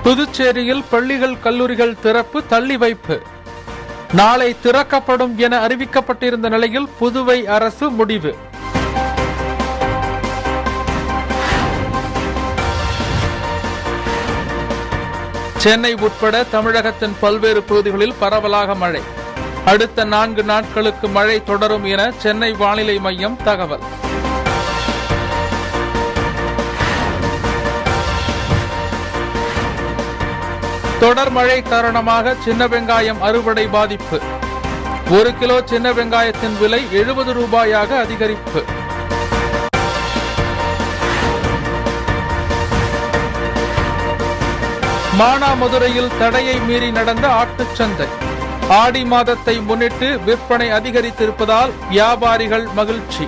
புதுச்சேரியில் பள்ளிகள் கல்லூரிகள் திறப்பு தள்ளி வைப்பு நாளை திறக்கப்படும் என அறிவிக்கப்பட்டிருந்த நிலையில் புதுவை அரசு முடிவு சென்னை உட்பட தமிழகத்தின் பல்வேறு பகுதிகளில் பரவலாக மழை அடுத்த நான்கு நாட்களுக்கு மழை தொடரும் என சென்னை வானிலை மையம் தகவல் தொடர் மழை காரணமாக சின்ன வெங்காயம் அறுவடை பாதிப்பு ஒரு கிலோ சின்ன வெங்காயத்தின் விலை எழுபது ரூபாயாக அதிகரிப்பு மானாமதுரையில் தடையை மீறி நடந்த ஆட்டுச் சந்தை ஆடி மாதத்தை முன்னிட்டு விற்பனை அதிகரித்திருப்பதால் வியாபாரிகள் மகிழ்ச்சி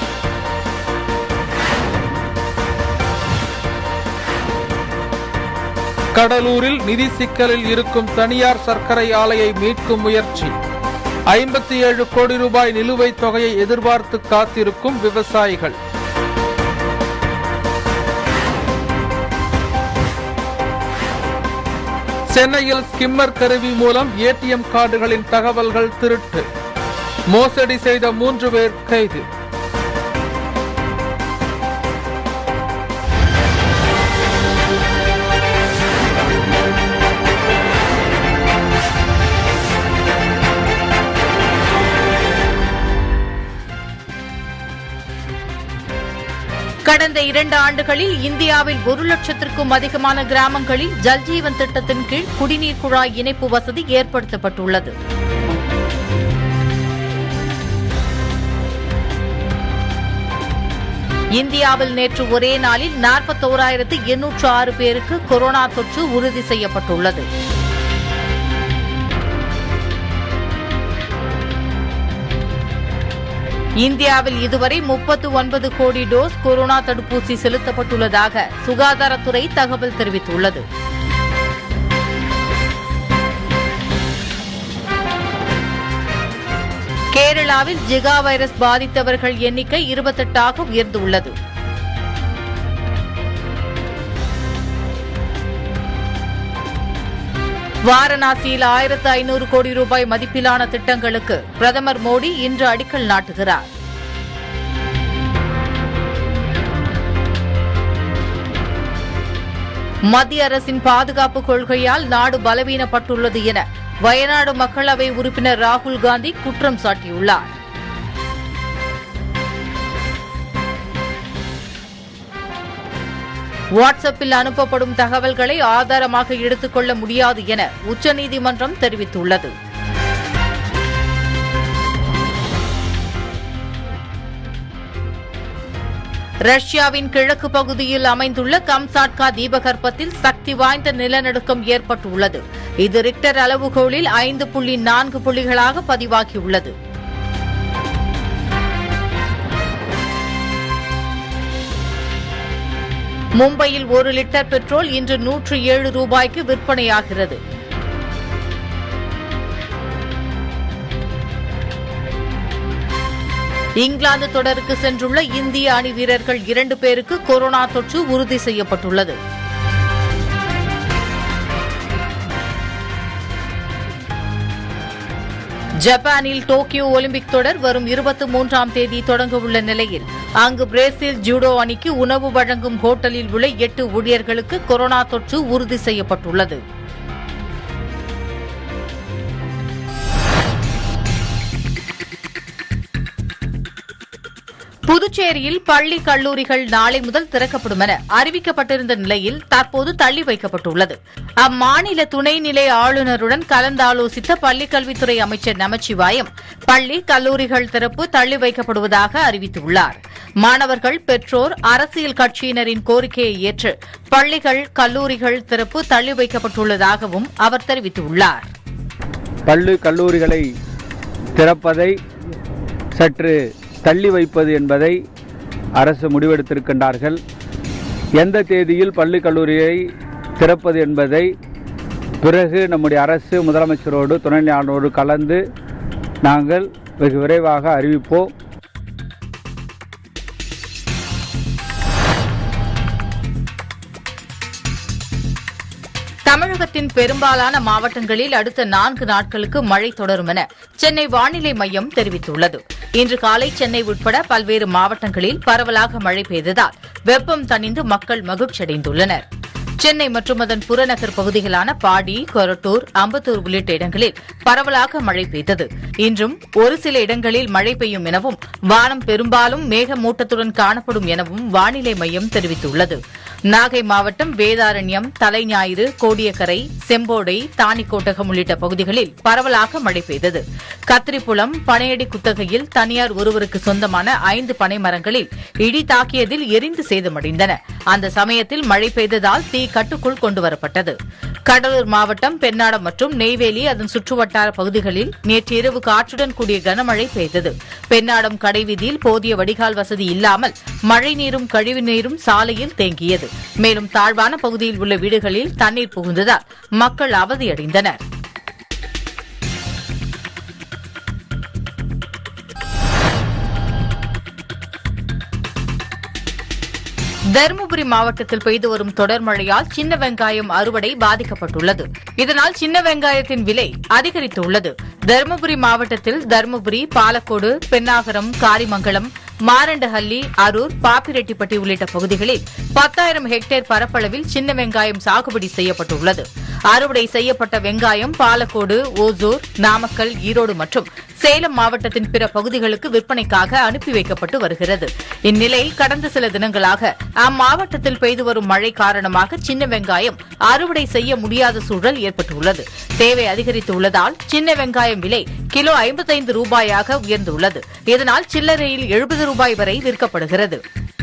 கடலூரில் நிதி சிக்கலில் இருக்கும் தனியார் சர்க்கரை ஆலையை மீட்கும் முயற்சி ஐம்பத்தி ஏழு கோடி ரூபாய் நிலுவைத் தொகையை எதிர்பார்த்து காத்திருக்கும் விவசாயிகள் சென்னையில் ஸ்கிம்மர் கருவி மூலம் ஏடிஎம் கார்டுகளின் தகவல்கள் திருட்டு மோசடி செய்த மூன்று பேர் கைது கடந்த இரண்டு ஆண்டுகளில் இந்தியாவில் ஒரு லட்சத்திற்கும் அதிகமான கிராமங்களில் ஜல்ஜீவன் திட்டத்தின் கீழ் குடிநீர் குழாய் இணைப்பு வசதி ஏற்படுத்தப்பட்டுள்ளது இந்தியாவில் நேற்று ஒரே நாளில் நாற்பத்தோராயிரத்து எண்ணூற்று ஆறு பேருக்கு கொரோனா தொற்று உறுதி செய்யப்பட்டுள்ளது இந்தியாவில் இதுவரை முப்பத்து ஒன்பது கோடி டோஸ் கொரோனா தடுப்பூசி செலுத்தப்பட்டுள்ளதாக சுகாதாரத்துறை தகவல் தெரிவித்துள்ளது கேரளாவில் ஜிகா வைரஸ் பாதித்தவர்கள் எண்ணிக்கை இருபத்தெட்டாக உயர்ந்துள்ளது வாரணாசியில் ஆயிரத்து ஐநூறு கோடி ரூபாய் மதிப்பிலான திட்டங்களுக்கு பிரதமர் மோடி இன்று அடிக்கல் நாட்டுகிறார் மத்திய அரசின் பாதுகாப்பு கொள்கையால் நாடு பலவீனப்பட்டுள்ளது என வயநாடு மக்களவை உறுப்பினர் ராகுல் காந்தி குற்றம் சாட்டியுள்ளார் வாட்ஸ்அப்பில் அனுப்பப்படும் தகவல்களை ஆதாரமாக எடுத்துக் கொள்ள முடியாது என உச்சநீதிமன்றம் தெரிவித்துள்ளது ரஷ்யாவின் கிழக்கு பகுதியில் அமைந்துள்ள கம்சாட்கா தீபகற்பத்தில் சக்தி வாய்ந்த நிலநடுக்கம் ஏற்பட்டுள்ளது இது ரிக்டர் அளவுகோலில் ஐந்து புள்ளி நான்கு புள்ளிகளாக பதிவாகியுள்ளது மும்பையில் ஒரு லிட்டர் பெட்ரோல் இன்று நூற்று ஏழு ரூபாய்க்கு விற்பனையாகிறது இங்கிலாந்து தொடருக்கு சென்றுள்ள இந்திய அணி வீரர்கள் இரண்டு பேருக்கு கொரோனா தொற்று உறுதி செய்யப்பட்டுள்ளது ஜப்பானில் டோக்கியோ ஒலிம்பிக் தொடர் வரும் இருபத்தி மூன்றாம் தேதி தொடங்கவுள்ள நிலையில் அங்கு பிரேசில் ஜூடோ அணிக்கு உணவு வழங்கும் ஹோட்டலில் உள்ள எட்டு ஊழியர்களுக்கு கொரோனா தொற்று உறுதி செய்யப்பட்டுள்ளது புதுச்சேரியில் பள்ளி கல்லூரிகள் நாளை முதல் திறக்கப்படும் என அறிவிக்கப்பட்டிருந்த நிலையில் தற்போது தள்ளி வைக்கப்பட்டுள்ளது அம்மாநில துணைநிலை ஆளுநருடன் கலந்தாலோசித்த பள்ளிக்கல்வித்துறை அமைச்சர் நமச்சிவாயம் பள்ளி கல்லூரிகள் திறப்பு தள்ளி வைக்கப்படுவதாக அறிவித்துள்ளார் மாணவர்கள் பெற்றோர் அரசியல் கட்சியினரின் கோரிக்கையை ஏற்று பள்ளிகள் கல்லூரிகள் திறப்பு தள்ளி வைக்கப்பட்டுள்ளதாகவும் அவர் தெரிவித்துள்ளார் பள்ளி கல்லூரிகளை திறப்பதை சற்று தள்ளி வைப்பது என்பதை அரசு முடிவெடுத்திருக்கின்றார்கள் எந்த தேதியில் பள்ளி கல்லூரியை திறப்பது என்பதை பிறகு நம்முடைய அரசு முதலமைச்சரோடு துணைநிலை ஆளுநரோடு கலந்து நாங்கள் வெகு விரைவாக அறிவிப்போம் பெரும்பாலான மாவட்டங்களில் அடுத்த நான்கு நாட்களுக்கு மழை தொடரும் என சென்னை வானிலை மையம் தெரிவித்துள்ளது இன்று காலை சென்னை உட்பட பல்வேறு மாவட்டங்களில் பரவலாக மழை பெய்ததால் வெப்பம் தணிந்து மக்கள் மகிழ்ச்சியடைந்துள்ளனர் சென்னை மற்றும் அதன் புறநகர் பகுதிகளான பாடி கொரட்டூர் அம்பத்தூர் உள்ளிட்ட இடங்களில் பரவலாக மழை பெய்தது இன்றும் ஒரு சில இடங்களில் மழை பெய்யும் எனவும் வானம் பெரும்பாலும் மேகமூட்டத்துடன் காணப்படும் எனவும் வானிலை மையம் தெரிவித்துள்ளது நாகை மாவட்டம் வேதாரண்யம் தலைஞாயிறு கோடியக்கரை செம்போடை தாணிக்கோட்டகம் உள்ளிட்ட பகுதிகளில் பரவலாக மழை பெய்தது கத்திரிப்புலம் பனையடி குத்தகையில் தனியார் ஒருவருக்கு சொந்தமான ஐந்து பனை மரங்களில் இடி தாக்கியதில் எரிந்து சேதமடைந்தன அந்த சமயத்தில் மழை பெய்ததால் தீ கட்டுக்குள் கொண்டுவரப்பட்டது கடலூர் மாவட்டம் பெண்ணாடம் மற்றும் நெய்வேலி அதன் சுற்றுவட்டார பகுதிகளில் நேற்று இரவு காற்றுடன் கூடிய கனமழை பெய்தது பெண்ணாடம் கடைவீதியில் போதிய வடிகால் வசதி இல்லாமல் மழைநீரும் கழிவுநீரும் சாலையில் தேங்கியது மேலும் தாழ்வான பகுதியில் உள்ள வீடுகளில் தண்ணீர் புகுந்ததால் மக்கள் அவதியடைந்தனர் தருமபுரி மாவட்டத்தில் பெய்து வரும் தொடர் மழையால் சின்ன வெங்காயம் அறுவடை பாதிக்கப்பட்டுள்ளது இதனால் சின்ன வெங்காயத்தின் விலை அதிகரித்துள்ளது தருமபுரி மாவட்டத்தில் தருமபுரி பாலக்கோடு பென்னாகரம் காரிமங்கலம் மாரண்டஹள்ளி அரூர் பாப்பிரெட்டிப்பட்டி உள்ளிட்ட பகுதிகளில் பத்தாயிரம் ஹெக்டேர் பரப்பளவில் சின்ன வெங்காயம் சாகுபடி செய்யப்பட்டுள்ளது அறுவடை செய்யப்பட்ட வெங்காயம் பாலக்கோடு ஓசூர் நாமக்கல் ஈரோடு மற்றும் சேலம் மாவட்டத்தின் பிற பகுதிகளுக்கு விற்பனைக்காக அனுப்பி வைக்கப்பட்டு வருகிறது இந்நிலையில் கடந்த சில தினங்களாக அம்மாவட்டத்தில் பெய்து வரும் மழை காரணமாக சின்ன வெங்காயம் அறுவடை செய்ய முடியாத சூழல் ஏற்பட்டுள்ளது தேவை அதிகரித்துள்ளதால் சின்ன வெங்காயம் விலை கிலோ ஐம்பத்தைந்து ரூபாயாக உயர்ந்துள்ளது இதனால் சில்லறையில் எழுபது ரூபாய் வரை விற்கப்படுகிறது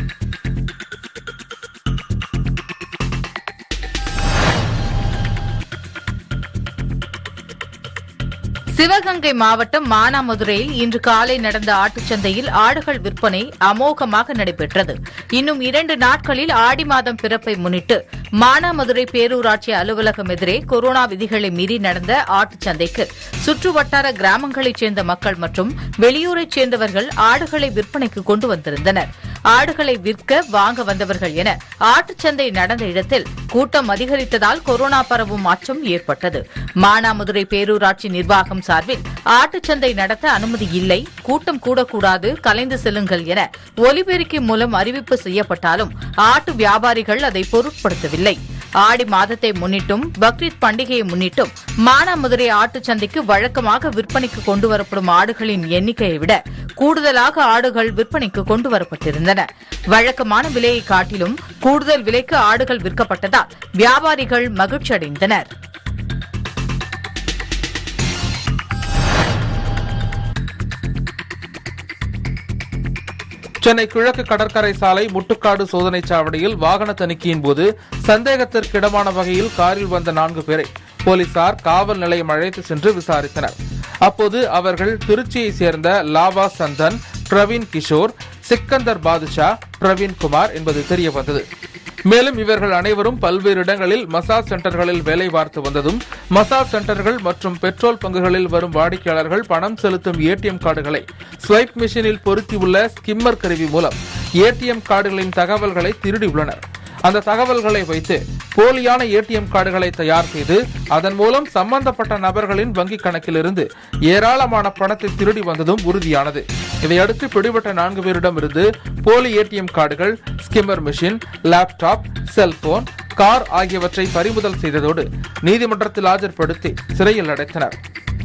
சிவகங்கை மாவட்டம் மானாமதுரையில் இன்று காலை நடந்த ஆட்டுச்சந்தையில் ஆடுகள் விற்பனை அமோகமாக நடைபெற்றது இன்னும் இரண்டு நாட்களில் ஆடி மாதம் பிறப்பை முன்னிட்டு மானாமதுரை பேரூராட்சி அலுவலகம் எதிரே கொரோனா விதிகளை மீறி நடந்த ஆட்டுச்சந்தைக்கு சுற்றுவட்டார கிராமங்களைச் சேர்ந்த மக்கள் மற்றும் வெளியூரைச் சேர்ந்தவர்கள் ஆடுகளை விற்பனைக்கு கொண்டு வந்திருந்தனர் ஆடுகளை விற்க வாங்க வந்தவர்கள் என ஆட்டுச்சந்தை நடந்த இடத்தில் கூட்டம் அதிகரித்ததால் கொரோனா பரவும் அச்சம் ஏற்பட்டது மானாமதுரை பேரூராட்சி நிர்வாகம் சார்பில் ஆட்டுச்சந்தை நடத்த அனுமதி இல்லை கூட்டம் கூடக்கூடாது கலைந்து செல்லுங்கள் என ஒலிபெருக்கி மூலம் அறிவிப்பு செய்யப்பட்டாலும் ஆட்டு வியாபாரிகள் அதை பொருட்படுத்தவில்லை ஆடி மாதத்தை முன்னிட்டும் பக்ரீத் பண்டிகையை முன்னிட்டும் மானாமதுரை ஆட்டுச்சந்தைக்கு வழக்கமாக விற்பனைக்கு கொண்டு வரப்படும் ஆடுகளின் எண்ணிக்கையை விட கூடுதலாக ஆடுகள் விற்பனைக்கு கொண்டு வரப்பட்டிருந்தன வழக்கமான விலையை காட்டிலும் கூடுதல் விலைக்கு ஆடுகள் விற்கப்பட்டதால் வியாபாரிகள் மகிழ்ச்சியடைந்தனர் சென்னை கிழக்கு கடற்கரை சாலை முட்டுக்காடு சோதனைச் சாவடியில் வாகன தணிக்கையின் போது சந்தேகத்திற்கிடமான வகையில் காரில் வந்த நான்கு பேரை போலீசார் காவல் நிலையம் அழைத்து சென்று விசாரித்தனர் அப்போது அவர்கள் திருச்சியைச் சேர்ந்த லாவா சந்தன் பிரவீன் கிஷோர் சிக்கந்தர் பாதுஷா பிரவீன் குமார் என்பது தெரிய வந்தது மேலும் இவர்கள் அனைவரும் பல்வேறு இடங்களில் மசாஜ் சென்டர்களில் வேலை பார்த்து வந்ததும் மசாஜ் சென்டர்கள் மற்றும் பெட்ரோல் பங்குகளில் வரும் வாடிக்கையாளர்கள் பணம் செலுத்தும் ஏடிஎம் கார்டுகளை ஸ்வைப் மிஷினில் பொருத்தியுள்ள ஸ்கிம்மர் கருவி மூலம் ஏடிஎம் கார்டுகளின் தகவல்களை திருடியுள்ளனர் அந்த தகவல்களை வைத்து போலியான ஏடிஎம் கார்டுகளை தயார் செய்து அதன் மூலம் சம்பந்தப்பட்ட நபர்களின் வங்கிக் கணக்கிலிருந்து ஏராளமான பணத்தை திருடி வந்ததும் உறுதியானது இதையடுத்து பிடிபட்ட நான்கு பேரிடமிருந்து போலி ஏடிஎம் கார்டுகள் skimmer machine laptop cellphone car ஆகியவற்றை பறிமுதல் செய்ததோடு நீதிமன்றத்தில் ஆஜர்படுத்தி சிறையில் அடைத்தனர்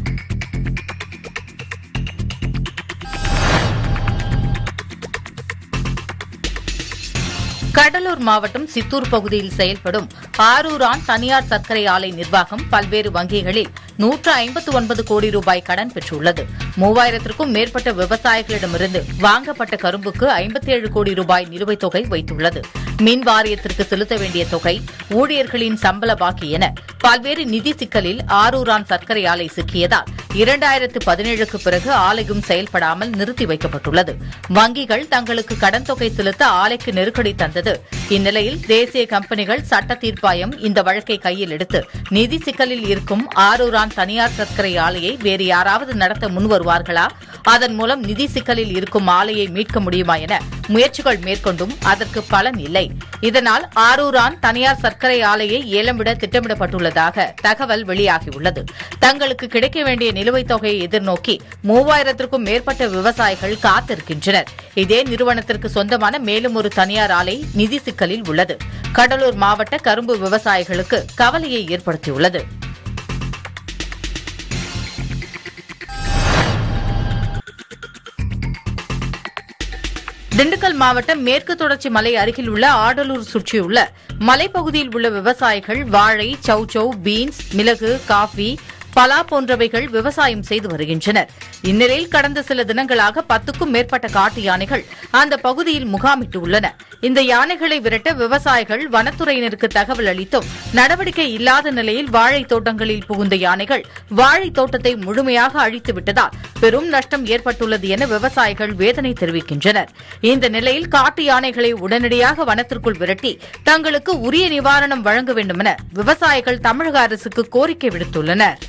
கடலூர் மாவட்டம் சித்தூர் பகுதியில் செயல்படும் ஆரூரான் தனியார் சர்க்கரை ஆலை நிர்வாகம் பல்வேறு வங்கிகளில் நூற்று ஐம்பத்து ஒன்பது கோடி ரூபாய் கடன் பெற்றுள்ளது மூவாயிரத்திற்கும் மேற்பட்ட விவசாயிகளிடமிருந்து வாங்கப்பட்ட கரும்புக்கு ஐம்பத்தி ஏழு கோடி ரூபாய் நிலுவைத் தொகை வைத்துள்ளது மின் வாரியத்திற்கு செலுத்த வேண்டிய தொகை ஊழியர்களின் சம்பள பாக்கி என பல்வேறு நிதி சிக்கலில் ஆரூரான் சர்க்கரை ஆலை சிக்கியதால் இரண்டாயிரத்து பதினேழுக்கு பிறகு ஆலையும் செயல்படாமல் நிறுத்தி வைக்கப்பட்டுள்ளது வங்கிகள் தங்களுக்கு கடன் தொகை செலுத்த ஆலைக்கு நெருக்கடி தந்தது இந்நிலையில் தேசிய கம்பெனிகள் சட்ட தீர்ப்பாயம் இந்த வழக்கை கையில் எடுத்து நிதி சிக்கலில் இருக்கும் ஆரூரான் தனியார் சர்க்கரை ஆலையை வேறு யாராவது நடத்த முன்வருவார்களா அதன் மூலம் நிதி சிக்கலில் இருக்கும் ஆலையை மீட்க முடியுமா என முயற்சிகள் மேற்கொண்டும் அதற்கு பலன் இல்லை இதனால் ஆரூரான் தனியார் சர்க்கரை ஆலையை ஏலம் விட திட்டமிடப்பட்டுள்ளதாக தகவல் வெளியாகியுள்ளது தங்களுக்கு கிடைக்க வேண்டிய நிலுவைத் தொகையை எதிர்நோக்கி மூவாயிரத்திற்கும் மேற்பட்ட விவசாயிகள் காத்திருக்கின்றனர் இதே நிறுவனத்திற்கு சொந்தமான மேலும் ஒரு தனியார் ஆலை நிதி சிக்கலில் உள்ளது கடலூர் மாவட்ட கரும்பு விவசாயிகளுக்கு கவலையை ஏற்படுத்தியுள்ளது திண்டுக்கல் மாவட்டம் மேற்கு தொடர்ச்சி மலை அருகில் உள்ள ஆடலூர் சுற்றியுள்ள மலைப்பகுதியில் உள்ள விவசாயிகள் வாழை சௌச்சௌ பீன்ஸ் மிளகு காஃபி பலா போன்றவைகள் விவசாயம் செய்து வருகின்றனர் இந்நிலையில் கடந்த சில தினங்களாக பத்துக்கும் மேற்பட்ட காட்டு யானைகள் அந்த பகுதியில் முகாமிட்டுள்ளன இந்த யானைகளை விரட்ட விவசாயிகள் வனத்துறையினருக்கு தகவல் அளித்தும் நடவடிக்கை இல்லாத நிலையில் வாழைத் தோட்டங்களில் புகுந்த யானைகள் வாழைத் தோட்டத்தை முழுமையாக அழித்து விட்டதால் பெரும் நஷ்டம் ஏற்பட்டுள்ளது என விவசாயிகள் வேதனை தெரிவிக்கின்றனர் இந்த நிலையில் காட்டு யானைகளை உடனடியாக வனத்திற்குள் விரட்டி தங்களுக்கு உரிய நிவாரணம் வழங்க வேண்டும் என விவசாயிகள் தமிழக அரசுக்கு கோரிக்கை விடுத்துள்ளனர்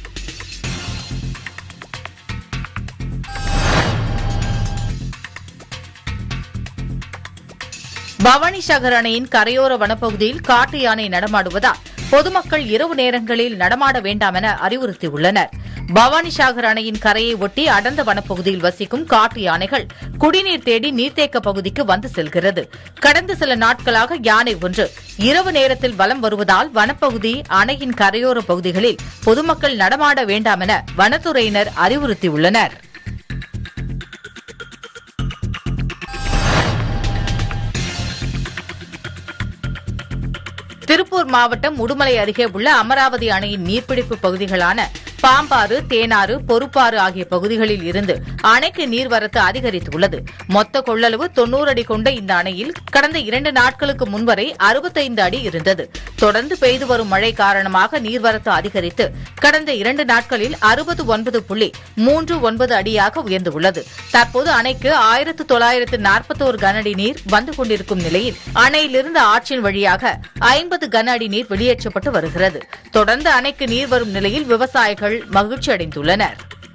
பவானி சாகர் அணையின் கரையோர வனப்பகுதியில் காட்டு யானை நடமாடுவதால் பொதுமக்கள் இரவு நேரங்களில் நடமாட வேண்டாம் என அறிவுறுத்தியுள்ளனர் பவானி சாகர் அணையின் கரையை ஒட்டி அடர்ந்த வனப்பகுதியில் வசிக்கும் காட்டு யானைகள் குடிநீர் தேடி நீர்த்தேக்க பகுதிக்கு வந்து செல்கிறது கடந்த சில நாட்களாக யானை ஒன்று இரவு நேரத்தில் வலம் வருவதால் வனப்பகுதி அணையின் கரையோர பகுதிகளில் பொதுமக்கள் நடமாட வேண்டாம் என வனத்துறையினர் அறிவுறுத்தியுள்ளனர் திருப்பூர் மாவட்டம் உடுமலை அருகே உள்ள அமராவதி அணையின் நீர்பிடிப்பு பகுதிகளான பாம்பாறு தேனாறு பொறுப்பாறு ஆகிய பகுதிகளில் இருந்து அணைக்கு நீர்வரத்து அதிகரித்துள்ளது மொத்த கொள்ளளவு தொன்னூறு அடி கொண்ட இந்த அணையில் கடந்த இரண்டு நாட்களுக்கு முன்வரை அறுபத்தைந்து அடி இருந்தது தொடர்ந்து பெய்து வரும் மழை காரணமாக நீர்வரத்து அதிகரித்து கடந்த இரண்டு நாட்களில் அறுபது ஒன்பது புள்ளி மூன்று ஒன்பது அடியாக உயர்ந்துள்ளது தற்போது அணைக்கு ஆயிரத்து தொள்ளாயிரத்து நாற்பத்தோரு கனஅடி நீர் வந்து கொண்டிருக்கும் நிலையில் அணையிலிருந்து ஆற்றின் வழியாக ஐம்பது கன அடி நீர் வெளியேற்றப்பட்டு வருகிறது தொடர்ந்து அணைக்கு நீர் வரும் நிலையில் விவசாயிகள் மகிழ்ச்சி அடைந்துள்ளனர்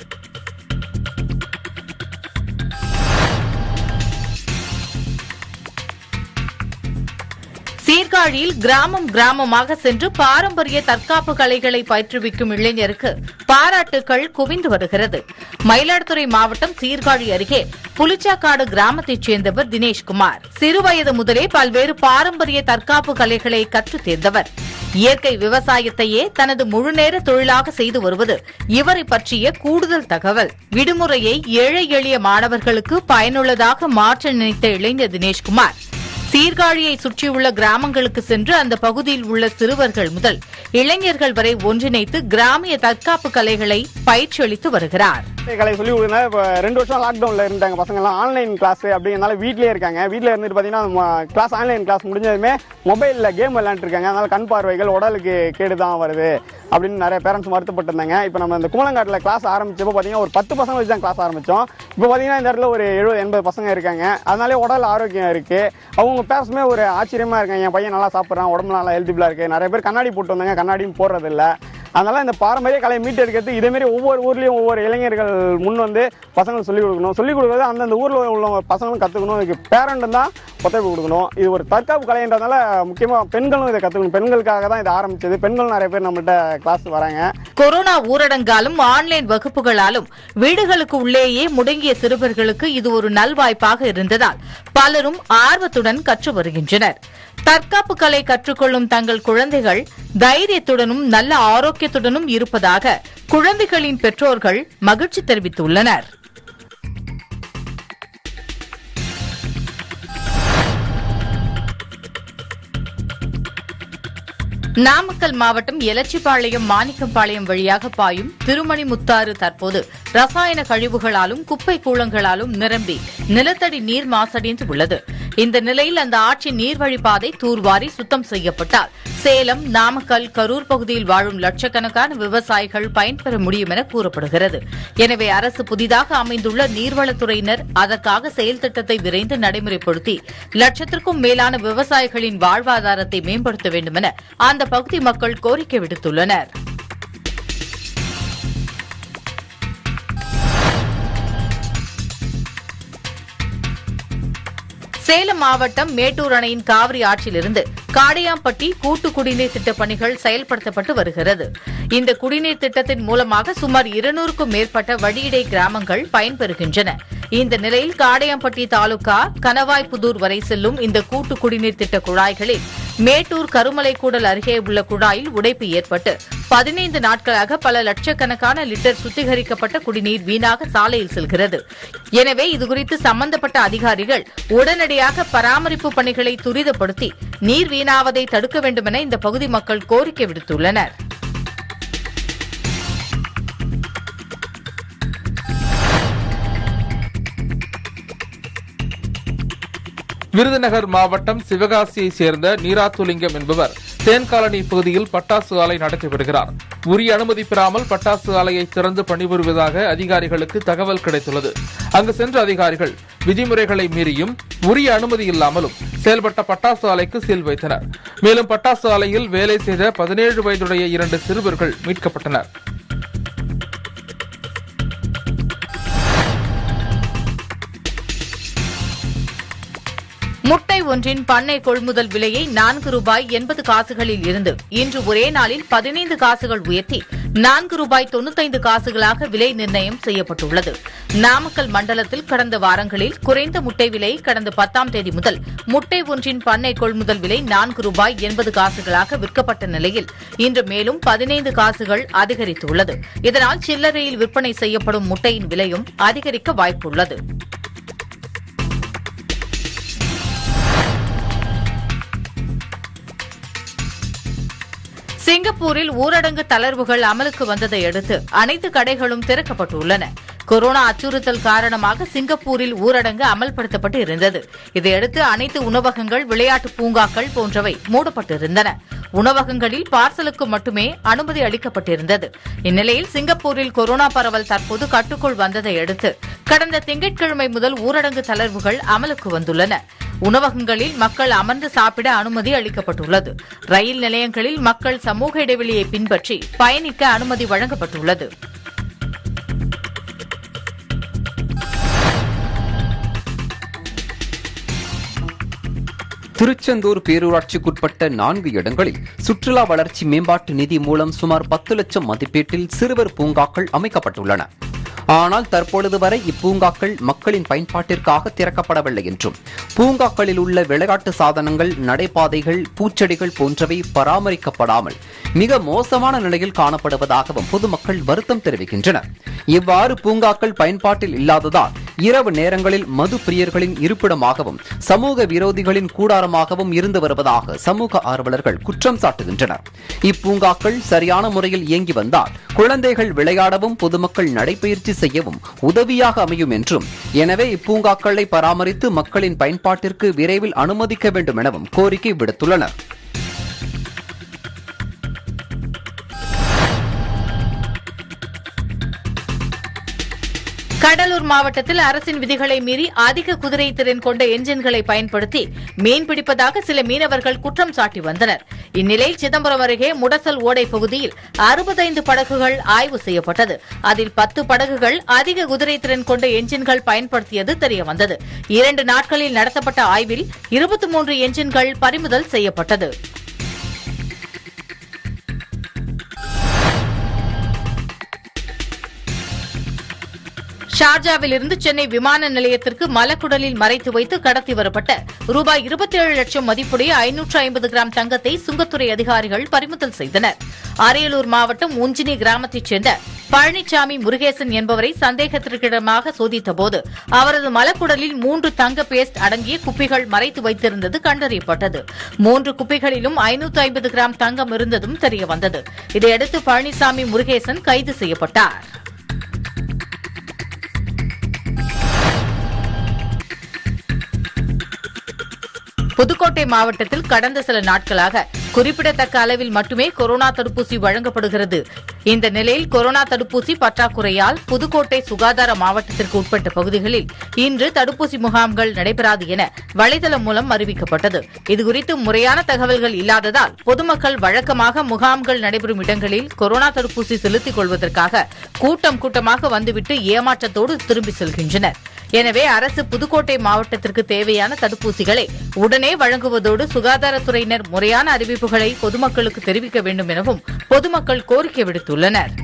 சீர்காழியில் கிராமம் கிராமமாக சென்று பாரம்பரிய தற்காப்பு கலைகளை பயிற்றுவிக்கும் இளைஞருக்கு பாராட்டுகள் குவிந்து வருகிறது மயிலாடுதுறை மாவட்டம் சீர்காழி அருகே புலிச்சாக்காடு கிராமத்தைச் சேர்ந்தவர் தினேஷ்குமார் சிறுவயது முதலே பல்வேறு பாரம்பரிய தற்காப்பு கலைகளை கற்றுத் தேர்ந்தவர் இயற்கை விவசாயத்தையே தனது முழுநேர தொழிலாக செய்து வருவது இவரை பற்றிய கூடுதல் தகவல் விடுமுறையை ஏழை எளிய மாணவர்களுக்கு பயனுள்ளதாக மாற்ற நினைத்த இளைஞர் தினேஷ்குமார் சீர்காழியை சுற்றியுள்ள கிராமங்களுக்கு சென்று அந்த பகுதியில் உள்ள சிறுவர்கள் முதல் இளைஞர்கள் வரை ஒன்றிணைத்து கிராமிய தற்காப்பு கலைகளை பயிற்சி அளித்து வருகிறார் கலை சொல்லி கொடுக்குறதுனால இப்போ ரெண்டு வருஷம் லாக்டவுனில் இருந்தாங்க பசங்கள்லாம் ஆன்லைன் கிளாஸ் அப்படிங்கிறனால வீட்லயே இருக்காங்க வீட்டில் இருந்துட்டு பார்த்தீங்கன்னா கிளாஸ் ஆன்லைன் கிளாஸ் முடிஞ்சதுமே மொபைலில் கேம் விளையாண்டுருக்காங்க அதனால கண் பார்வைகள் உடலுக்கு கேடு தான் வருது அப்படின்னு நிறைய பேரண்ட்ஸ் வருத்தப்பட்டிருந்தாங்க இப்போ நம்ம இந்த குமலங்காட்டில் கிளாஸ் ஆரம்பிச்சப்போ பார்த்தீங்கன்னா ஒரு பத்து பசங்க வச்சு தான் கிளாஸ் ஆரம்பித்தோம் இப்போ பார்த்தீங்கன்னா இந்த இடத்துல ஒரு எழுபது எண்பது பசங்க இருக்காங்க அதனாலே உடல் ஆரோக்கியம் இருக்குது அவங்க பேசுமே ஒரு ஆச்சரியமாக இருக்காங்க என் பையன் நல்லா சாப்பிட்றான் உடம்பு நல்லா ஹெல்த்திஃபுல்லாக இருக்குது நிறைய பேர் கண்ணாடி போட்டு வந்தாங்க கண்ணாடியும் போடுறதில்ல அதனால இந்த பாரம்பரிய கலையை மீட்டெடுக்கிறது இதே மாதிரி ஒவ்வொரு ஊர்லயும் ஒவ்வொரு இளைஞர்கள் முன் வந்து பசங்களுக்கு சொல்லிக் கொடுக்கணும் சொல்லிக் கொடுக்கறது அந்தந்த ஊர்ல உள்ள பசங்களும் கத்துக்கணும் இதுக்கு பேரண்ட்டும் தான் ஒத்துழைப்பு கொடுக்கணும் இது ஒரு தற்காப்பு கலைன்றதுனால முக்கியமா பெண்களும் இதை கத்துக்கணும் பெண்களுக்காக தான் இது ஆரம்பிச்சது பெண்கள் நிறைய பேர் நம்மள்ட்ட கிளாஸ் வராங்க கொரோனா ஊரடங்காலும் ஆன்லைன் வகுப்புகளாலும் வீடுகளுக்கு உள்ளேயே முடங்கிய சிறுவர்களுக்கு இது ஒரு நல்வாய்ப்பாக இருந்ததால் பலரும் ஆர்வத்துடன் கற்று வருகின்றனர் தற்காப்பு கலை கற்றுக்கொள்ளும் தங்கள் குழந்தைகள் தைரியத்துடனும் நல்ல ஆரோக்கியத்துடனும் இருப்பதாக குழந்தைகளின் பெற்றோர்கள் மகிழ்ச்சி தெரிவித்துள்ளனர் நாமக்கல் மாவட்டம் எலச்சிபாளையம் மாணிக்கம்பாளையம் வழியாக பாயும் திருமணிமுத்தாறு தற்போது ரசாயன கழிவுகளாலும் குப்பை கூளங்களாலும் நிரம்பி நிலத்தடி நீர் மாசடைந்து உள்ளது இந்த நிலையில் அந்த ஆற்றின் நீர்வழிப்பாதை தூர்வாரி சுத்தம் செய்யப்பட்டால் சேலம் நாமக்கல் கரூர் பகுதியில் வாழும் லட்சக்கணக்கான விவசாயிகள் பயன்பெற முடியும் என கூறப்படுகிறது எனவே அரசு புதிதாக அமைந்துள்ள நீர்வளத்துறையினர் அதற்காக செயல் திட்டத்தை விரைந்து நடைமுறைப்படுத்தி லட்சத்திற்கும் மேலான விவசாயிகளின் வாழ்வாதாரத்தை மேம்படுத்த வேண்டும் என அந்த பகுதி மக்கள் கோரிக்கை விடுத்துள்ளனர் சேலம் மாவட்டம் மேட்டூர் அணையின் காவிரி ஆற்றிலிருந்து காடையாம்பட்டி கூட்டு குடிநீர் திட்டப் பணிகள் செயல்படுத்தப்பட்டு வருகிறது இந்த குடிநீர் திட்டத்தின் மூலமாக சுமார் இருநூறுக்கும் மேற்பட்ட வழியிடை கிராமங்கள் பயன்பெறுகின்றன இந்த நிலையில் காடையாம்பட்டி தாலுகா கனவாய்புதூர் வரை செல்லும் இந்த கூட்டு குடிநீர் திட்ட குழாய்களில் மேட்டூர் கருமலைக்கூடல் அருகே உள்ள குழாயில் உடைப்பு ஏற்பட்டு பதினைந்து நாட்களாக பல லட்சக்கணக்கான லிட்டர் சுத்திகரிக்கப்பட்ட குடிநீர் வீணாக சாலையில் செல்கிறது எனவே இதுகுறித்து சம்பந்தப்பட்ட அதிகாரிகள் உடனடியாக பராமரிப்பு பணிகளை துரிதப்படுத்தி நீர் வீணாவதை தடுக்க வேண்டுமென இந்த பகுதி மக்கள் கோரிக்கை விடுத்துள்ளனர் விருதுநகர் மாவட்டம் சிவகாசியைச் சேர்ந்த நீராத்துலிங்கம் என்பவர் தேன்காலனி பகுதியில் பட்டாசு ஆலை நடத்தி வருகிறார் உரிய அனுமதி பெறாமல் பட்டாசு ஆலையை திறந்து பணிபுரிவதாக அதிகாரிகளுக்கு தகவல் கிடைத்துள்ளது அங்கு சென்ற அதிகாரிகள் விதிமுறைகளை மீறியும் உரிய அனுமதி இல்லாமலும் செயல்பட்ட பட்டாசு ஆலைக்கு சீல் வைத்தனர் மேலும் பட்டாசு ஆலையில் வேலை செய்த பதினேழு வயதுடைய இரண்டு சிறுவர்கள் மீட்கப்பட்டனர் முட்டை ஒன்றின் பண்ணை கொள்முதல் விலையை நான்கு ரூபாய் எண்பது காசுகளில் இருந்து இன்று ஒரே நாளில் பதினைந்து காசுகள் உயர்த்தி நான்கு ரூபாய் தொண்ணூத்தைந்து காசுகளாக விலை நிர்ணயம் செய்யப்பட்டுள்ளது நாமக்கல் மண்டலத்தில் கடந்த வாரங்களில் குறைந்த முட்டை விலை கடந்த பத்தாம் தேதி முதல் முட்டை ஒன்றின் பண்ணை கொள்முதல் விலை நான்கு ரூபாய் எண்பது காசுகளாக விற்கப்பட்ட நிலையில் இன்று மேலும் பதினைந்து காசுகள் அதிகரித்துள்ளது இதனால் சில்லறையில் விற்பனை செய்யப்படும் முட்டையின் விலையும் அதிகரிக்க வாய்ப்புள்ளது சிங்கப்பூரில் ஊரடங்கு தளர்வுகள் அமலுக்கு வந்ததை அடுத்து அனைத்து கடைகளும் திறக்கப்பட்டுள்ளன கொரோனா அச்சுறுத்தல் காரணமாக சிங்கப்பூரில் ஊரடங்கு அமல்படுத்தப்பட்டு இருந்தது இதையடுத்து அனைத்து உணவகங்கள் விளையாட்டு பூங்காக்கள் போன்றவை மூடப்பட்டிருந்தன உணவகங்களில் பார்சலுக்கு மட்டுமே அனுமதி அளிக்கப்பட்டிருந்தது இந்நிலையில் சிங்கப்பூரில் கொரோனா பரவல் தற்போது கட்டுக்குள் வந்ததை அடுத்து கடந்த திங்கட்கிழமை முதல் ஊரடங்கு தளர்வுகள் அமலுக்கு வந்துள்ளன உணவகங்களில் மக்கள் அமர்ந்து சாப்பிட அனுமதி அளிக்கப்பட்டுள்ளது ரயில் நிலையங்களில் மக்கள் சமூக இடைவெளியை பின்பற்றி பயணிக்க அனுமதி வழங்கப்பட்டுள்ளது திருச்செந்தூர் பேரூராட்சிக்குட்பட்ட நான்கு இடங்களில் சுற்றுலா வளர்ச்சி மேம்பாட்டு நிதி மூலம் சுமார் பத்து லட்சம் மதிப்பீட்டில் சிறுவர் பூங்காக்கள் அமைக்கப்பட்டுள்ளன ஆனால் தற்பொழுது வரை இப்பூங்காக்கள் மக்களின் பயன்பாட்டிற்காக திறக்கப்படவில்லை என்றும் பூங்காக்களில் உள்ள விளையாட்டு சாதனங்கள் நடைபாதைகள் பூச்செடிகள் போன்றவை பராமரிக்கப்படாமல் மிக மோசமான நிலையில் காணப்படுவதாகவும் பொதுமக்கள் வருத்தம் தெரிவிக்கின்றனர் இவ்வாறு பூங்காக்கள் பயன்பாட்டில் இல்லாததால் இரவு நேரங்களில் மது பிரியர்களின் இருப்பிடமாகவும் சமூக விரோதிகளின் கூடாரமாகவும் இருந்து வருவதாக சமூக ஆர்வலர்கள் குற்றம் சாட்டுகின்றனர் இப்பூங்காக்கள் சரியான முறையில் இயங்கி வந்தால் குழந்தைகள் விளையாடவும் பொதுமக்கள் நடைபயிற்சி செய்யவும் உதவியாக அமையும் என்றும் எனவே இப்பூங்காக்களை பராமரித்து மக்களின் பயன்பாட்டிற்கு விரைவில் அனுமதிக்க வேண்டும் எனவும் கோரிக்கை விடுத்துள்ளனர் கடலூர் மாவட்டத்தில் அரசின் விதிகளை மீறி அதிக குதிரை திறன் கொண்ட என்ஜின்களை பயன்படுத்தி மீன் பிடிப்பதாக சில மீனவர்கள் குற்றம் சாட்டி வந்தனர் இந்நிலையில் சிதம்பரம் அருகே முடசல் ஓடை பகுதியில் அறுபத்தைந்து படகுகள் ஆய்வு செய்யப்பட்டது அதில் பத்து படகுகள் அதிக குதிரை திறன் கொண்ட என்ஜின்கள் பயன்படுத்தியது தெரியவந்தது இரண்டு நாட்களில் நடத்தப்பட்ட ஆய்வில் இருபத்தி மூன்று என்ஜின்கள் பறிமுதல் செய்யப்பட்டது ஷார்ஜாவிலிருந்து சென்னை விமான நிலையத்திற்கு மலக்குடலில் மறைத்து வைத்து கடத்தி வரப்பட்ட ரூபாய் இருபத்தி ஏழு லட்சம் மதிப்புடைய ஐநூற்று ஐம்பது கிராம் தங்கத்தை சுங்கத்துறை அதிகாரிகள் பறிமுதல் செய்தனர் அரியலூர் மாவட்டம் உஞ்சினி கிராமத்தைச் சேர்ந்த பழனிசாமி முருகேசன் என்பவரை சந்தேகத்திற்கிடமாக சோதித்தபோது அவரது மலக்குடலில் மூன்று தங்க பேஸ்ட் அடங்கிய குப்பிகள் மறைத்து வைத்திருந்தது கண்டறியப்பட்டது மூன்று குப்பிகளிலும் ஐநூற்று ஐம்பது கிராம் தங்கம் இருந்ததும் தெரியவந்தது இதையடுத்து பழனிசாமி முருகேசன் கைது செய்யப்பட்டார் புதுக்கோட்டை மாவட்டத்தில் கடந்த சில நாட்களாக குறிப்பிடத்தக்க அளவில் மட்டுமே கொரோனா தடுப்பூசி வழங்கப்படுகிறது இந்த நிலையில் கொரோனா தடுப்பூசி பற்றாக்குறையால் புதுக்கோட்டை சுகாதார மாவட்டத்திற்கு உட்பட்ட பகுதிகளில் இன்று தடுப்பூசி முகாம்கள் நடைபெறாது என வலைதளம் மூலம் அறிவிக்கப்பட்டது இதுகுறித்து முறையான தகவல்கள் இல்லாததால் பொதுமக்கள் வழக்கமாக முகாம்கள் நடைபெறும் இடங்களில் கொரோனா தடுப்பூசி செலுத்திக் கொள்வதற்காக கூட்டம் கூட்டமாக வந்துவிட்டு ஏமாற்றத்தோடு திரும்பி செல்கின்றனர் எனவே அரசு புதுக்கோட்டை மாவட்டத்திற்கு தேவையான தடுப்பூசிகளை உடனே வழங்குவதோடு சுகாதாரத்துறையினர் முறையான அறிவிப்புகளை பொதுமக்களுக்கு தெரிவிக்க வேண்டும் எனவும் பொதுமக்கள் கோரிக்கை விடுத்துள்ளனர்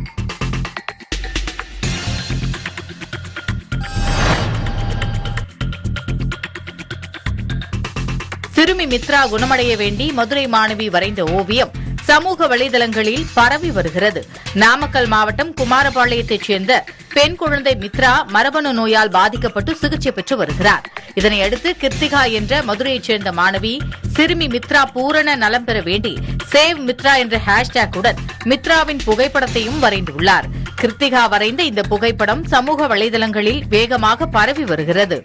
சிறுமி மித்ரா குணமடைய வேண்டி மதுரை மாணவி வரைந்த ஓவியம் சமூக வலைதளங்களில் பரவி வருகிறது நாமக்கல் மாவட்டம் குமாரபாளையத்தைச் சேர்ந்த பெண் குழந்தை மித்ரா மரபணு நோயால் பாதிக்கப்பட்டு சிகிச்சை பெற்று வருகிறார் இதனையடுத்து கிருத்திகா என்ற மதுரையைச் சேர்ந்த மாணவி சிறுமி மித்ரா பூரண நலம் பெற வேண்டி சேவ் மித்ரா என்ற ஹேஷ்டேக்குடன் மித்ராவின் புகைப்படத்தையும் வரைந்துள்ளார் கிருத்திகா வரைந்த இந்த புகைப்படம் சமூக வலைதளங்களில் வேகமாக பரவி வருகிறது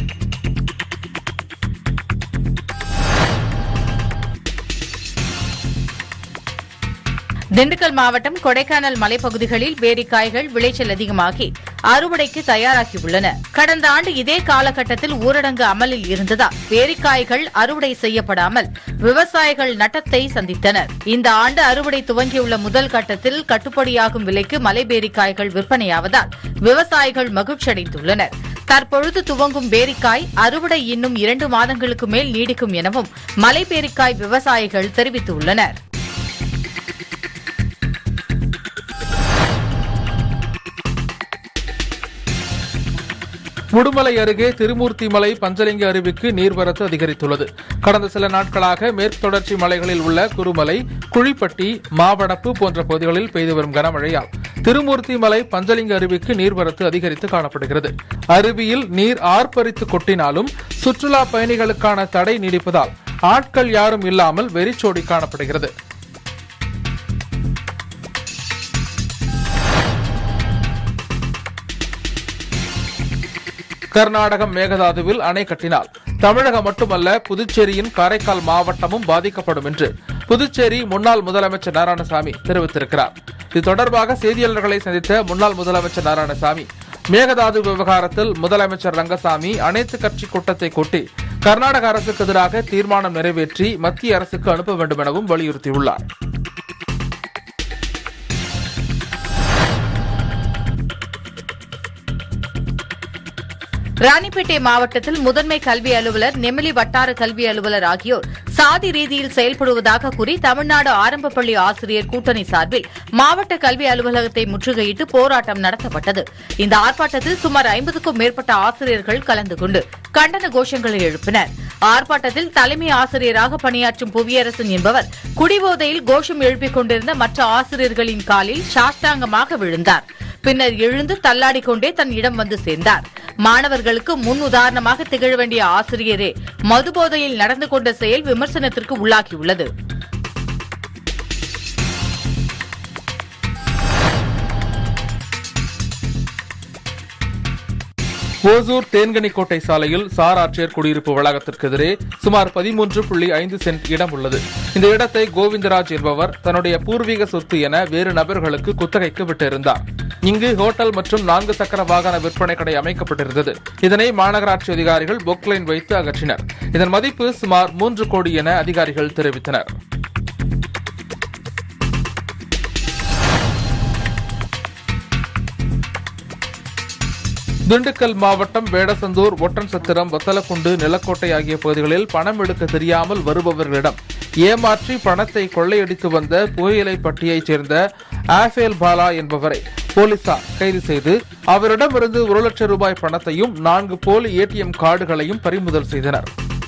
திண்டுக்கல் மாவட்டம் கொடைக்கானல் மலைப்பகுதிகளில் பேரிக்காய்கள் விளைச்சல் அதிகமாகி அறுவடைக்கு தயாராகியுள்ளன கடந்த ஆண்டு இதே காலகட்டத்தில் ஊரடங்கு அமலில் இருந்ததால் பேரிக்காய்கள் அறுவடை செய்யப்படாமல் விவசாயிகள் நட்டத்தை சந்தித்தனர் இந்த ஆண்டு அறுவடை துவங்கியுள்ள முதல் கட்டத்தில் கட்டுப்படியாகும் விலைக்கு மலை பேரிக்காய்கள் விற்பனையாவதால் விவசாயிகள் மகிழ்ச்சியடைந்துள்ளனர் தற்பொழுது துவங்கும் பேரிக்காய் அறுவடை இன்னும் இரண்டு மாதங்களுக்கு மேல் நீடிக்கும் எனவும் மலை பேரிக்காய் விவசாயிகள் தெரிவித்துள்ளனர் உடுமலை அருகே திருமூர்த்திமலை பஞ்சலிங்க அருவிக்கு நீர்வரத்து அதிகரித்துள்ளது கடந்த சில நாட்களாக மேற்கு தொடர்ச்சி மலைகளில் உள்ள குருமலை குழிப்பட்டி மாவடப்பு போன்ற பகுதிகளில் பெய்து வரும் கனமழையால் திருமூர்த்திமலை பஞ்சலிங்க அருவிக்கு நீர்வரத்து அதிகரித்து காணப்படுகிறது அருவியில் நீர் ஆர்ப்பரித்து கொட்டினாலும் சுற்றுலா பயணிகளுக்கான தடை நீடிப்பதால் ஆட்கள் யாரும் இல்லாமல் வெறிச்சோடி காணப்படுகிறது கர்நாடகம் மேகதாதுவில் அணை கட்டினால் தமிழகம் மட்டுமல்ல புதுச்சேரியின் காரைக்கால் மாவட்டமும் பாதிக்கப்படும் என்று புதுச்சேரி முன்னாள் முதலமைச்சர் நாராயணசாமி தெரிவித்திருக்கிறார் இது தொடர்பாக செய்தியாளர்களை சந்தித்த முன்னாள் முதலமைச்சர் நாராயணசாமி மேகதாது விவகாரத்தில் முதலமைச்சர் ரங்கசாமி அனைத்து கட்சி கூட்டத்தை கூட்டி கர்நாடக அரசுக்கு எதிராக தீர்மானம் நிறைவேற்றி மத்திய அரசுக்கு அனுப்ப வேண்டும் எனவும் வலியுறுத்தியுள்ளார் ராணிப்பேட்டை மாவட்டத்தில் முதன்மை கல்வி அலுவலர் நெமிலி வட்டார கல்வி அலுவலர் ஆகியோர் சாதி ரீதியில் செயல்படுவதாக கூறி தமிழ்நாடு ஆரம்ப பள்ளி ஆசிரியர் கூட்டணி சார்பில் மாவட்ட கல்வி அலுவலகத்தை முற்றுகையிட்டு போராட்டம் நடத்தப்பட்டது இந்த ஆர்ப்பாட்டத்தில் சுமார் ஐம்பதுக்கும் மேற்பட்ட ஆசிரியர்கள் கலந்து கொண்டு கண்டன கோஷங்களை எழுப்பினர் ஆர்ப்பாட்டத்தில் தலைமை ஆசிரியராக பணியாற்றும் புவியரசன் என்பவர் குடிபோதையில் கோஷம் எழுப்பிக் கொண்டிருந்த மற்ற ஆசிரியர்களின் காலில் சாஷ்டாங்கமாக விழுந்தார் பின்னர் எழுந்து தள்ளாடிக் கொண்டே தன் இடம் வந்து சேர்ந்தார் மாணவர்களுக்கு முன் உதாரணமாக திகழ வேண்டிய ஆசிரியரே மதுபோதையில் நடந்து கொண்ட செயல் விமர்சனத்திற்கு உள்ளாகியுள்ளது ஓசூர் தேன்கனிக்கோட்டை சாலையில் சார் ஆட்சியர் குடியிருப்பு வளாகத்திற்கு எதிரே சுமார் பதிமூன்று புள்ளி ஐந்து சென்ட் இடம் உள்ளது இந்த இடத்தை கோவிந்தராஜ் என்பவர் தன்னுடைய பூர்வீக சொத்து என வேறு நபர்களுக்கு குத்தகைக்கு விட்டிருந்தார் இங்கு ஹோட்டல் மற்றும் நான்கு சக்கர வாகன விற்பனை கடை அமைக்கப்பட்டிருந்தது இதனை மாநகராட்சி அதிகாரிகள் பொக்லைன் வைத்து அகற்றினர் இதன் மதிப்பு சுமார் மூன்று கோடி என அதிகாரிகள் தெரிவித்தனர் திண்டுக்கல் மாவட்டம் வேடசந்தூர் ஒட்டன்சத்திரம் வத்தலக்குண்டு நிலக்கோட்டை ஆகிய பகுதிகளில் பணம் எடுக்க தெரியாமல் வருபவர்களிடம் ஏமாற்றி பணத்தை கொள்ளையடித்து வந்த புகையிலை பட்டியைச் சேர்ந்த ஆஃபேல் பாலா என்பவரை போலீசார் கைது செய்து அவரிடமிருந்து ஒரு லட்சம் ரூபாய் பணத்தையும் நான்கு போலி ஏடிஎம் கார்டுகளையும் பறிமுதல் செய்தனர்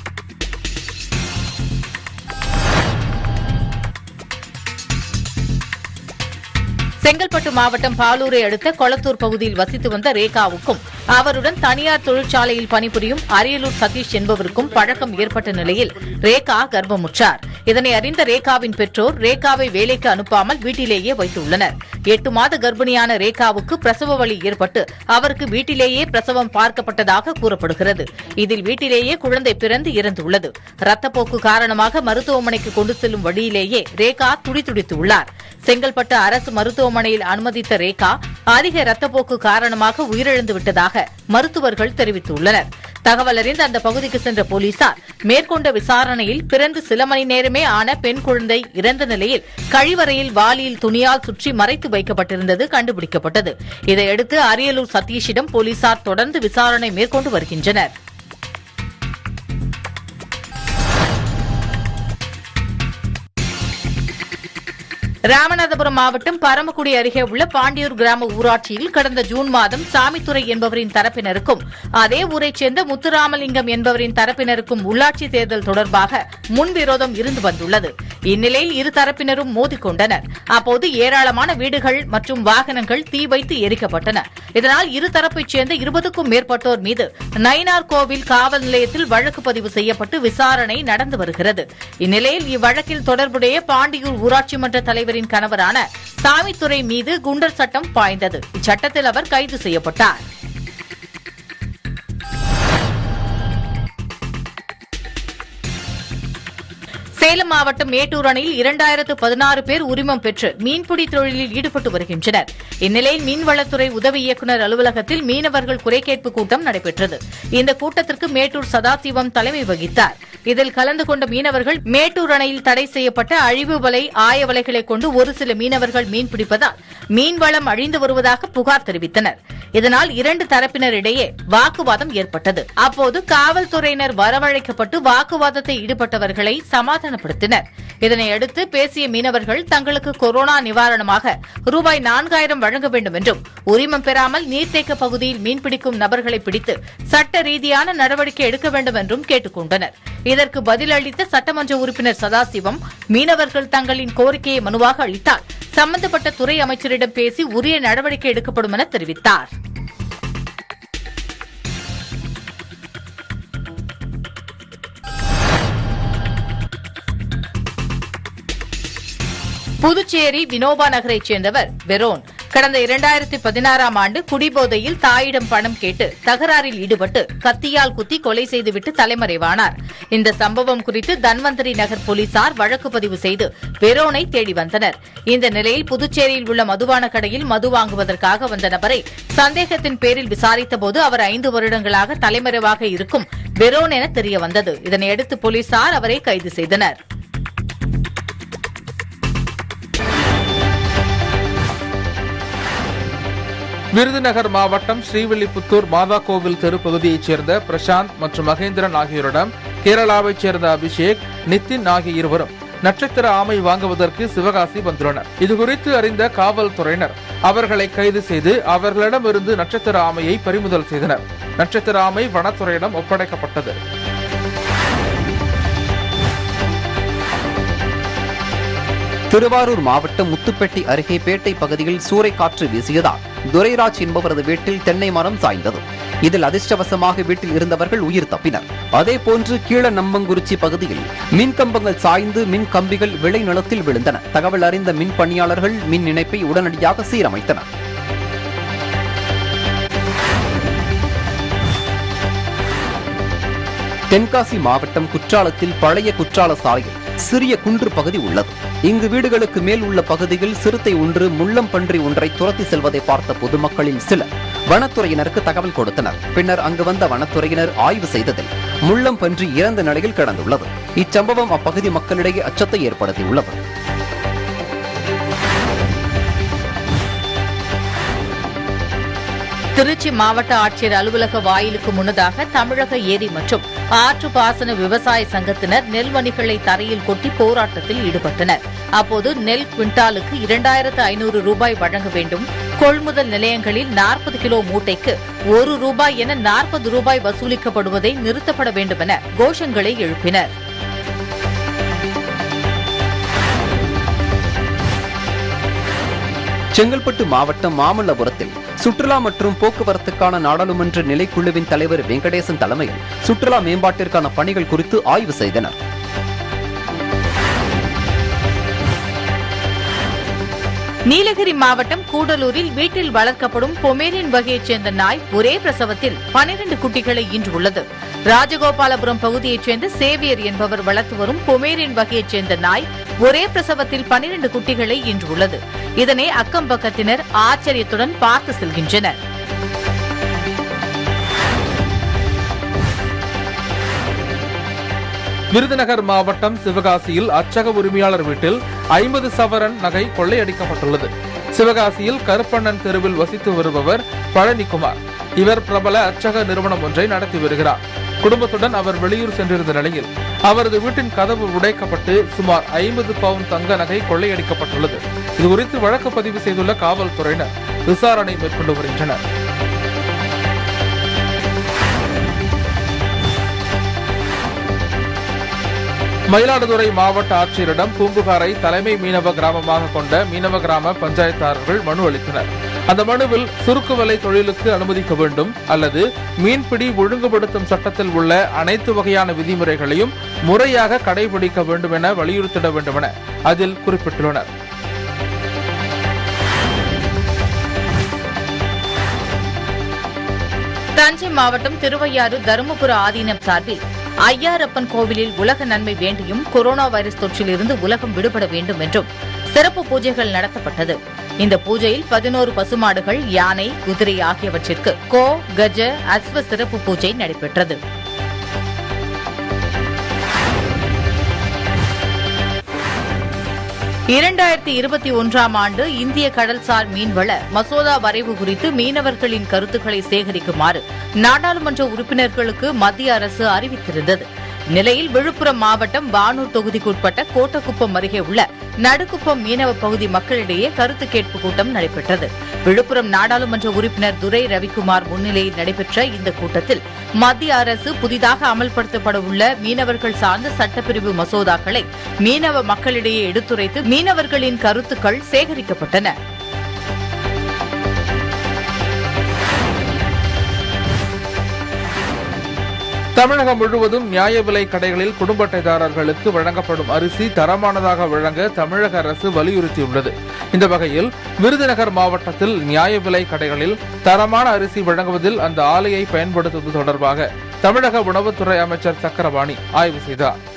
செங்கல்பட்டு மாவட்டம் பாலூரை அடுத்த கொளத்தூர் பகுதியில் வசித்து வந்த ரேகாவுக்கும் அவருடன் தனியார் தொழிற்சாலையில் பணிபுரியும் அரியலூர் சதீஷ் என்பவருக்கும் பழக்கம் ஏற்பட்ட நிலையில் ரேகா கர்ப்பமுற்றார் இதனை அறிந்த ரேகாவின் பெற்றோர் ரேகாவை வேலைக்கு அனுப்பாமல் வீட்டிலேயே வைத்துள்ளனர் எட்டு மாத கர்ப்பிணியான ரேகாவுக்கு பிரசவ வலி ஏற்பட்டு அவருக்கு வீட்டிலேயே பிரசவம் பார்க்கப்பட்டதாக கூறப்படுகிறது இதில் வீட்டிலேயே குழந்தை பிறந்து இறந்துள்ளது ரத்தப்போக்கு காரணமாக மருத்துவமனைக்கு கொண்டு செல்லும் வழியிலேயே ரேகா துடிதுடித்துள்ளார் செங்கல்பட்டு அரசு மருத்துவமனையில் அனுமதித்த ரேகா அதிக ரத்தப்போக்கு காரணமாக உயிரிழந்து விட்டதாக மருத்துவர்கள் தெரிவித்துள்ளனர் தகவல் அறிந்து அந்த பகுதிக்கு சென்ற போலீசார் மேற்கொண்ட விசாரணையில் பிறந்து சில மணி நேரமே ஆன பெண் குழந்தை இறந்த நிலையில் கழிவறையில் வாளியில் துணியால் சுற்றி மறைத்து வைக்கப்பட்டிருந்தது கண்டுபிடிக்கப்பட்டது இதையடுத்து அரியலூர் சதீஷிடம் போலீசார் தொடர்ந்து விசாரணை மேற்கொண்டு வருகின்றனர் ராமநாதபுரம் மாவட்டம் பரமக்குடி அருகே உள்ள பாண்டியூர் கிராம ஊராட்சியில் கடந்த ஜூன் மாதம் சாமித்துறை என்பவரின் தரப்பினருக்கும் அதே ஊரைச் சேர்ந்த முத்துராமலிங்கம் என்பவரின் தரப்பினருக்கும் உள்ளாட்சி தேர்தல் தொடர்பாக முன்விரோதம் இருந்து வந்துள்ளது இந்நிலையில் இரு தரப்பினரும் மோதிக்கொண்டனர் அப்போது ஏராளமான வீடுகள் மற்றும் வாகனங்கள் தீ வைத்து எரிக்கப்பட்டன இதனால் இரு தரப்பைச் சேர்ந்த இருபதுக்கும் மேற்பட்டோர் மீது நயினார் கோவில் காவல் நிலையத்தில் வழக்கு பதிவு செய்யப்பட்டு விசாரணை நடந்து வருகிறது இந்நிலையில் இவ்வழக்கில் தொடர்புடைய பாண்டியூர் ஊராட்சி மன்ற தலைவரின் கணவரான சாமித்துறை மீது குண்டர் சட்டம் பாய்ந்தது இச்சட்டத்தில் அவர் கைது செய்யப்பட்டார் சேலம் மாவட்டம் மேட்டூர் அணையில் இரண்டாயிரத்து பதினாறு பேர் உரிமம் பெற்று மீன்பிடி தொழிலில் ஈடுபட்டு வருகின்றனர் இந்நிலையில் மீன்வளத்துறை உதவி இயக்குநர் அலுவலகத்தில் மீனவர்கள் குறைகேட்பு கூட்டம் நடைபெற்றது இந்த கூட்டத்திற்கு மேட்டூர் சதாசிவம் தலைமை வகித்தார் இதில் கலந்து கொண்ட மீனவர்கள் மேட்டூர் அணையில் தடை செய்யப்பட்ட அழிவு வலை ஆய வலைகளை கொண்டு ஒரு சில மீனவர்கள் மீன்பிடிப்பதால் மீன்வளம் அழிந்து வருவதாக புகார் தெரிவித்தனர் இதனால் இரண்டு தரப்பினரிடையே வாக்குவாதம் ஏற்பட்டது அப்போது காவல்துறையினர் வரவழைக்கப்பட்டு வாக்குவாதத்தை ஈடுபட்டவர்களை சமாதானப்படுத்தினர் இதனையடுத்து பேசிய மீனவர்கள் தங்களுக்கு கொரோனா நிவாரணமாக ரூபாய் நான்காயிரம் வழங்க வேண்டும் என்றும் உரிமம் பெறாமல் நீர்த்தேக்க பகுதியில் மீன்பிடிக்கும் நபர்களை பிடித்து சட்ட ரீதியான நடவடிக்கை எடுக்க வேண்டும் என்றும் கேட்டுக் கொண்டனர் இதற்கு பதிலளித்த சட்டமன்ற உறுப்பினர் சதாசிவம் மீனவர்கள் தங்களின் கோரிக்கையை மனுவாக அளித்தால் சம்பந்தப்பட்ட துறை அமைச்சரிடம் பேசி உரிய நடவடிக்கை எடுக்கப்படும் என தெரிவித்தார் புதுச்சேரி வினோபா நகரைச் சேர்ந்தவர் வெரோன் கடந்த இரண்டாயிரத்தி பதினாறாம் ஆண்டு குடிபோதையில் தாயிடம் பணம் கேட்டு தகராறில் ஈடுபட்டு கத்தியால் குத்தி கொலை செய்துவிட்டு தலைமறைவானார் இந்த சம்பவம் குறித்து தன்வந்தரி நகர் போலீசார் வழக்கு பதிவு செய்து வெரோனை தேடி வந்தனர் இந்த நிலையில் புதுச்சேரியில் உள்ள மதுபான கடையில் மது வாங்குவதற்காக வந்த நபரை சந்தேகத்தின் பேரில் விசாரித்தபோது அவர் ஐந்து வருடங்களாக தலைமறைவாக இருக்கும் வெரோன் என தெரியவந்தது இதனையடுத்து போலீசார் அவரை கைது செய்தனர் விருதுநகர் மாவட்டம் ஸ்ரீவில்லிபுத்தூர் மாதா கோவில் தெரு பகுதியைச் சேர்ந்த பிரசாந்த் மற்றும் மகேந்திரன் ஆகியோரிடம் கேரளாவைச் சேர்ந்த அபிஷேக் நிதின் ஆகிய இருவரும் நட்சத்திர ஆமை வாங்குவதற்கு சிவகாசி வந்துள்ளனர் இதுகுறித்து அறிந்த காவல்துறையினர் அவர்களை கைது செய்து அவர்களிடமிருந்து நட்சத்திர ஆமையை பறிமுதல் செய்தனர் நட்சத்திர ஆமை வனத்துறையிடம் ஒப்படைக்கப்பட்டது திருவாரூர் மாவட்டம் முத்துப்பேட்டை அருகே பேட்டை பகுதியில் சூறைக்காற்று வீசியதால் துரைராஜ் என்பவரது வீட்டில் தென்னை மரம் சாய்ந்தது இதில் அதிர்ஷ்டவசமாக வீட்டில் இருந்தவர்கள் உயிர் தப்பினர் அதேபோன்று கீழ நம்பங்குறிச்சி பகுதியில் மின் கம்பங்கள் சாய்ந்து மின் கம்பிகள் விளை நிலத்தில் விழுந்தன தகவல் அறிந்த மின் பணியாளர்கள் மின் இணைப்பை உடனடியாக சீரமைத்தனர் தென்காசி மாவட்டம் குற்றாலத்தில் பழைய குற்றால சாலையில் சிறிய குன்று பகுதி உள்ளது இங்கு வீடுகளுக்கு மேல் உள்ள பகுதியில் சிறுத்தை ஒன்று முள்ளம் பன்றி ஒன்றை துரத்தி செல்வதை பார்த்த பொதுமக்களில் சிலர் வனத்துறையினருக்கு தகவல் கொடுத்தனர் பின்னர் அங்கு வந்த வனத்துறையினர் ஆய்வு செய்ததில் முள்ளம் பன்றி இறந்த நிலையில் கிடந்துள்ளது இச்சம்பவம் அப்பகுதி மக்களிடையே அச்சத்தை ஏற்படுத்தியுள்ளது திருச்சி மாவட்ட ஆட்சியர் அலுவலக வாயிலுக்கு முன்னதாக தமிழக ஏரி மற்றும் ஆற்று பாசன விவசாய சங்கத்தினர் நெல்மணிகளை தரையில் கொட்டி போராட்டத்தில் ஈடுபட்டனர் அப்போது நெல் குவிண்டாலுக்கு இரண்டாயிரத்து ஐநூறு ரூபாய் வழங்க வேண்டும் கொள்முதல் நிலையங்களில் நாற்பது கிலோ மூட்டைக்கு ஒரு ரூபாய் என நாற்பது ரூபாய் வசூலிக்கப்படுவதை நிறுத்தப்பட வேண்டும் என கோஷங்களை எழுப்பினர் செங்கல்பட்டு மாவட்டம் மாமல்லபுரத்தில் சுற்றுலா மற்றும் போக்குவரத்துக்கான நாடாளுமன்ற நிலைக்குழுவின் தலைவர் வெங்கடேசன் தலைமையில் சுற்றுலா மேம்பாட்டிற்கான பணிகள் குறித்து ஆய்வு செய்தனர் நீலகிரி மாவட்டம் கூடலூரில் வீட்டில் வளர்க்கப்படும் பொமேரியன் வகையைச் சேர்ந்த நாய் ஒரே பிரசவத்தில் பனிரண்டு குட்டிகளை ஈன்றுள்ளது ராஜகோபாலபுரம் பகுதியைச் சேர்ந்த சேவியர் என்பவர் வளர்த்து வரும் பொமேரியன் வகையைச் சேர்ந்த நாய் ஒரே பிரசவத்தில் பனிரண்டு குட்டிகளை ஈன்றுள்ளது இதனை அக்கம் பக்கத்தினர் ஆச்சரியத்துடன் பார்த்து செல்கின்றனர் விருதுநகர் மாவட்டம் சிவகாசியில் அச்சக உரிமையாளர் வீட்டில் ஐம்பது சவரன் நகை கொள்ளையடிக்கப்பட்டுள்ளது சிவகாசியில் கருப்பண்ணன் தெருவில் வசித்து வருபவர் பழனிக்குமார் இவர் பிரபல அச்சக நிறுவனம் ஒன்றை நடத்தி வருகிறார் குடும்பத்துடன் அவர் வெளியூர் சென்றிருந்த நிலையில் அவரது வீட்டின் கதவு உடைக்கப்பட்டு சுமார் ஐம்பது பவுன் தங்க நகை கொள்ளையடிக்கப்பட்டுள்ளது இதுகுறித்து வழக்கு பதிவு செய்துள்ள காவல்துறையினர் விசாரணை மேற்கொண்டு வருகின்றனர் மயிலாடுதுறை மாவட்ட ஆட்சியரிடம் பூம்புகாரை தலைமை மீனவ கிராமமாக கொண்ட மீனவ கிராம பஞ்சாயத்தாளர்கள் மனு அளித்தனர் அந்த மனுவில் சுருக்கு வலை தொழிலுக்கு அனுமதிக்க வேண்டும் அல்லது மீன்பிடி ஒழுங்குபடுத்தும் சட்டத்தில் உள்ள அனைத்து வகையான விதிமுறைகளையும் முறையாக கடைபிடிக்க வேண்டும் என வலியுறுத்திட வேண்டும் என அதில் குறிப்பிட்டுள்ளனர் தஞ்சை மாவட்டம் திருவையாறு தருமபுர ஆதீனம் சார்பில் ஐயாரப்பன் கோவிலில் உலக நன்மை வேண்டியும் கொரோனா வைரஸ் தொற்றிலிருந்து உலகம் விடுபட வேண்டும் என்றும் சிறப்பு பூஜைகள் நடத்தப்பட்டது இந்த பூஜையில் பதினோரு பசுமாடுகள் யானை குதிரை ஆகியவற்றிற்கு கோ கஜ அஸ்வ சிறப்பு பூஜை நடைபெற்றது இரண்டாயிரத்தி இருபத்தி ஒன்றாம் ஆண்டு இந்திய கடல்சார் மீன்வள மசோதா வரைவு குறித்து மீனவர்களின் கருத்துக்களை சேகரிக்குமாறு நாடாளுமன்ற உறுப்பினர்களுக்கு மத்திய அரசு அறிவித்திருந்தது நிலையில் விழுப்புரம் மாவட்டம் வானூர் தொகுதிக்குட்பட்ட கோட்டக்குப்பம் அருகே உள்ள நடுக்குப்பம் மீனவ பகுதி மக்களிடையே கருத்து கேட்பு கூட்டம் நடைபெற்றது விழுப்புரம் நாடாளுமன்ற உறுப்பினர் துரை ரவிக்குமார் முன்னிலையில் நடைபெற்ற இந்த கூட்டத்தில் மத்திய அரசு புதிதாக அமல்படுத்தப்பட உள்ள மீனவர்கள் சார்ந்த சட்டப்பிரிவு மசோதாக்களை மீனவ மக்களிடையே எடுத்துரைத்து மீனவர்களின் கருத்துக்கள் சேகரிக்கப்பட்டன தமிழகம் முழுவதும் நியாய விலை கடைகளில் குடும்ப அட்டைதாரர்களுக்கு வழங்கப்படும் அரிசி தரமானதாக வழங்க தமிழக அரசு வலியுறுத்தியுள்ளது இந்த வகையில் விருதுநகர் மாவட்டத்தில் நியாய விலை கடைகளில் தரமான அரிசி வழங்குவதில் அந்த ஆலையை பயன்படுத்துவது தொடர்பாக தமிழக உணவுத்துறை அமைச்சர் சக்கரபாணி ஆய்வு செய்தார்